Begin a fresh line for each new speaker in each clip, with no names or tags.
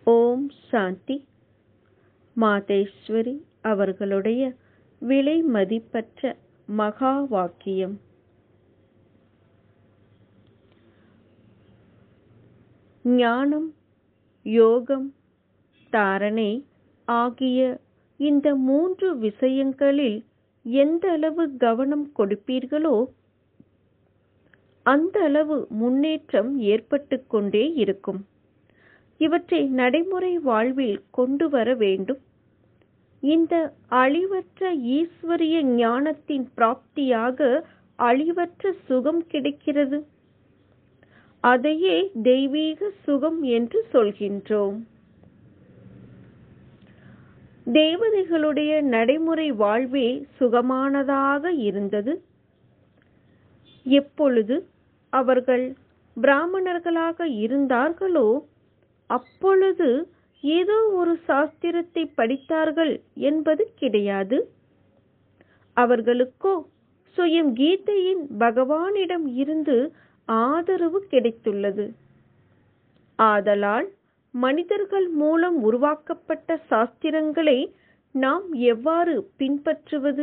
ஓம் சாந்தி மாதேஸ்வரி அவர்களுடைய விலை மதிப்பற்ற மகா வாக்கியம் ஞானம் யோகம் தாரணை ஆகிய இந்த மூன்று விஷயங்களில் எந்த அளவு கவனம் கொடுப்பீர்களோ அந்த அளவு முன்னேற்றம் ஏற்பட்டுக் கொண்டே இருக்கும் இவற்றை நடைமுறை வாழ்வில் கொண்டு வர வேண்டும் இந்த அழிவற்ற ஈஸ்வரிய ஞானத்தின் பிராப்தியாக அழிவற்ற சுகம் கிடைக்கிறது அதையே தெய்வீக சுகம் என்று சொல்கின்றோம் தேவதைகளுடைய நடைமுறை வாழ்வே சுகமானதாக இருந்தது எப்பொழுது அவர்கள் பிராமணர்களாக இருந்தார்களோ அப்பொழுது ஏதோ ஒரு சாஸ்திரத்தை படித்தார்கள் என்பது கிடையாது அவர்களுக்கோ சுயம் கீதையின் பகவானிடம் இருந்து ஆதரவு கிடைத்துள்ளது ஆதலால் மனிதர்கள் மூலம் உருவாக்கப்பட்ட சாஸ்திரங்களை நாம் எவ்வாறு பின்பற்றுவது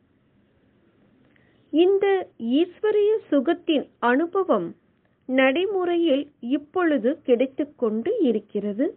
இந்த ஈஸ்வரிய சுகத்தின் அனுபவம் நடைமுறையில் இப்பொழுது கிடைத்துக்கொண்டு இருக்கிறது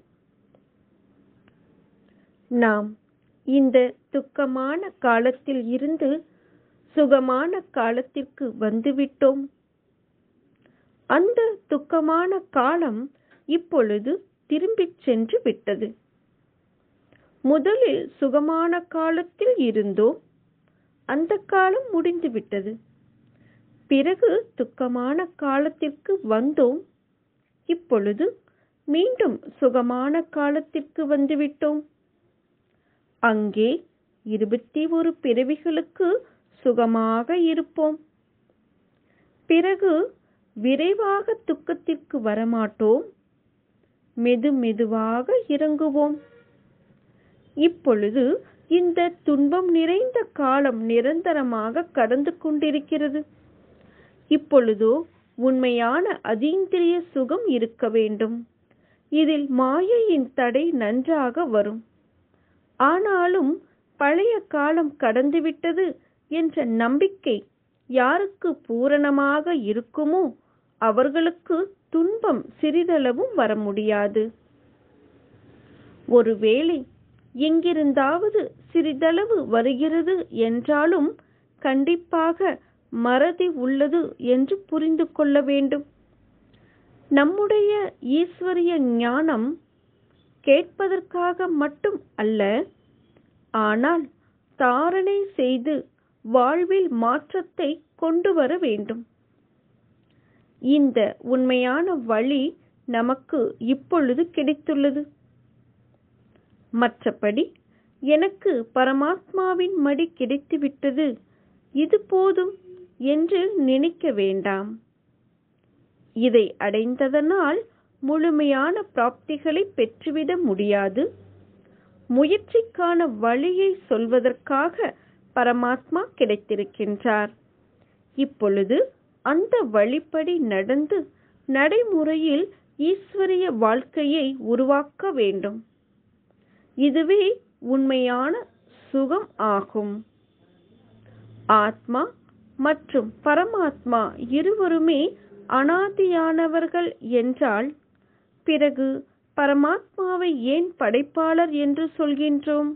நாம் இந்த துக்கமான காலத்தில் இருந்து சுகமான காலத்திற்கு வந்துவிட்டோம் அந்த துக்கமான காலம் இப்பொழுது திரும்பிச் சென்று விட்டது முதலில் சுகமான காலத்தில் இருந்தோம் அந்த காலம் முடிந்துவிட்டது பிறகு துக்கமான காலத்திற்கு வந்தோம் இப்பொழுது மீண்டும் சுகமான காலத்திற்கு வந்துவிட்டோம் அங்கே இருபத்தி ஒரு பிறவிகளுக்கு சுகமாக இருப்போம் பிறகு விரைவாக துக்கத்திற்கு வரமாட்டோம் மெது மெதுவாக இறங்குவோம் இப்பொழுது இந்த துன்பம் நிறைந்த காலம் நிரந்தரமாக கடந்து கொண்டிருக்கிறது இப்பொழுதோ உண்மையான அதீந்திரிய சுகம் இருக்க வேண்டும் இதில் மாயையின் தடை நன்றாக வரும் ஆனாலும் பழைய காலம் கடந்துவிட்டது என்ற நம்பிக்கை யாருக்கு பூரணமாக இருக்குமோ அவர்களுக்கு துன்பம் சிறிதளவும் வர முடியாது ஒருவேளை எங்கிருந்தாவது சிறிதளவு வருகிறது என்றாலும் கண்டிப்பாக மறதி உள்ளது என்று புரிந்து கொள்ள வேண்டும் நம்முடைய ஈஸ்வரிய ஞானம் கேட்பதற்காக மட்டும் அல்ல ஆனால் தாரணை செய்து வாழ்வில் மாற்றத்தை கொண்டு வர வேண்டும் இந்த உண்மையான வழி நமக்கு இப்பொழுது கிடைத்துள்ளது மற்றபடி எனக்கு பரமாத்மாவின் மடி கிடைத்துவிட்டது இது போதும் என்று நினைக்க வேண்டாம் இதை அடைந்ததனால் முழுமையான பிராப்திகளை பெற்றுவிட முடியாது முயற்சிக்கான வழியை சொல்வதற்காக பரமாத்மா கிடைத்திருக்கின்றார் இப்பொழுது அந்த வழிப்படி நடந்து நடைமுறையில் ஈஸ்வரிய வாழ்க்கையை உருவாக்க வேண்டும் இதுவே உண்மையான சுகம் ஆகும் ஆத்மா மற்றும் பரமாத்மா இருவருமே அனாதியானவர்கள் என்றால் பிறகு பரமாத்மாவை ஏன் படைப்பாளர் என்று சொல்கின்றோம்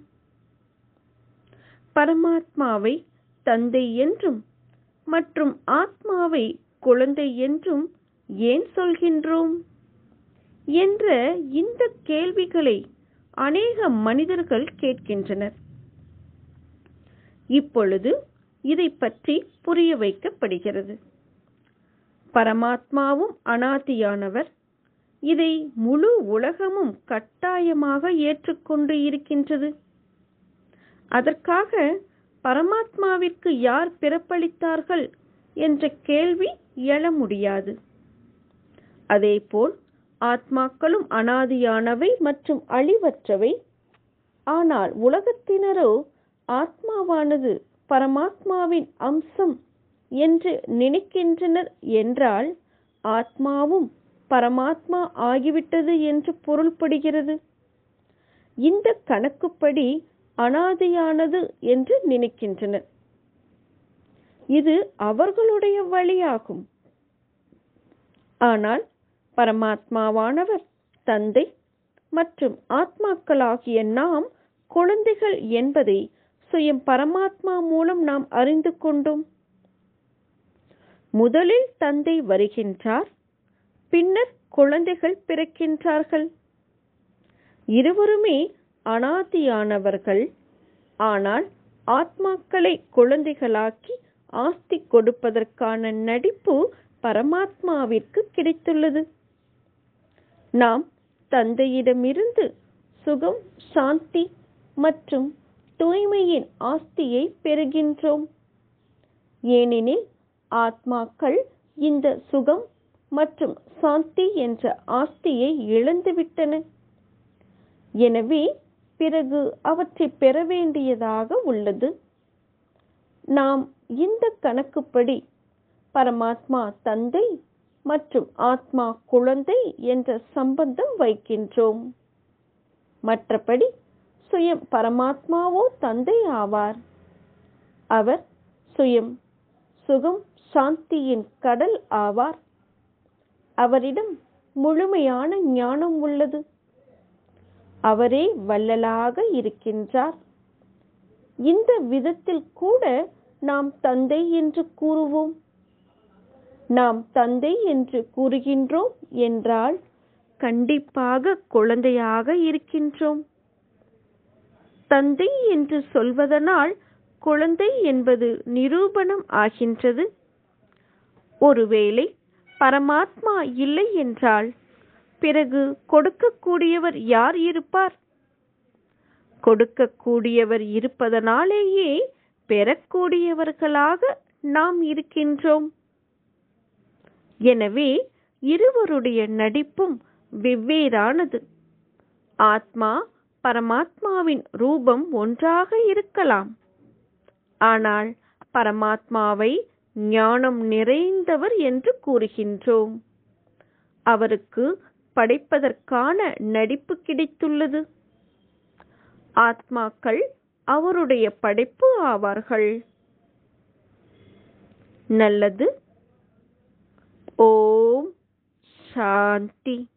பரமாத்மாவை தந்தை என்றும் மற்றும் ஆத்மாவை குழந்தை என்றும் ஏன் சொல்கின்றோம் என்ற இந்த கேள்விகளை அநேக மனிதர்கள் கேட்கின்றனர் இப்பொழுது இதை பற்றி புரிய வைக்கப்படுகிறது பரமாத்மாவும் அனாதியானவர் இதை முழு உலகமும் கட்டாயமாக ஏற்றுக்கொண்டு இருக்கின்றது அதற்காக பரமாத்மாவிற்கு யார் பிறப்பளித்தார்கள் என்ற கேள்வி எழ முடியாது அதேபோல் ஆத்மாக்களும் அனாதியானவை மற்றும் அழிவற்றவை ஆனால் உலகத்தினரோ ஆத்மாவானது பரமாத்மாவின் அம்சம் என்று நினைக்கின்றனர் என்றால் ஆத்மாவும் பரமாத்மா ஆகிவிட்டது என்று பொருள்படுகிறது இந்த கணக்குப்படி அனாதையானது என்று நினைக்கின்றனர் இது அவர்களுடைய வழியாகும் ஆனால் பரமாத்மாவானவர் தந்தை மற்றும் ஆத்மாக்களாகிய நாம் குழந்தைகள் என்பதை சுயம் பரமாத்மா மூலம் நாம் அறிந்து கொண்டோம் முதலில் தந்தை வருகின்றார் பின்னர் குழந்தைகள் பிறக்கின்றார்கள் இருவருமே அனாதியானவர்கள் ஆனால் ஆத்மாக்களை குழந்தைகளாக்கி ஆஸ்தி கொடுப்பதற்கான நடிப்பு பரமாத்மாவிற்கு கிடைத்துள்ளது நாம் தந்தையிடமிருந்து சுகம் சாந்தி மற்றும் தூய்மையின் ஆஸ்தியை பெறுகின்றோம் ஏனெனில் ஆத்மாக்கள் இந்த சுகம் மற்றும் சாந்தி என்ற ஆஸ்தியை இழந்துவிட்டன எனவே பிறகு அவற்றை பெற வேண்டியதாக உள்ளது நாம் இந்த கணக்குப்படி பரமாத்மா தந்தை மற்றும் ஆத்மா குழந்தை என்ற சம்பந்தம் வைக்கின்றோம் மற்றபடி சுயம் பரமாத்மாவோ தந்தை ஆவார் அவர் சுயம் சுகம் சாந்தியின் கடல் ஆவார் அவரிடம் முழுமையான ஞானம் உள்ளது அவரே வள்ளலாக இருக்கின்றார் இந்த விதத்தில் கூட நாம் தந்தை என்று கூறுவோம் நாம் தந்தை என்று கூறுகின்றோம் என்றால் கண்டிப்பாக குழந்தையாக இருக்கின்றோம் தந்தை என்று சொல்வதனால் குழந்தை என்பது நிரூபணம் ஆகின்றது ஒருவேளை பரமாத்மா இல்லை என்றால் பிறகு கொடுக்கக்கூடியவர் யார் இருப்பார் கொடுக்கக்கூடியவர் இருப்பதனாலேயே பெறக்கூடியவர்களாக நாம் இருக்கின்றோம் எனவே இருவருடைய நடிப்பும் வெவ்வேறானது ஆத்மா பரமாத்மாவின் ரூபம் ஒன்றாக இருக்கலாம் ஆனால் பரமாத்மாவை ஞானம் நிறைந்தவர் என்று கூறுகின்றோம் அவருக்கு படைப்பதற்கான நடிப்பு கிடைத்துள்ளது ஆத்மாக்கள் அவருடைய படைப்பு ஆவார்கள் நல்லது ஓம் சாந்தி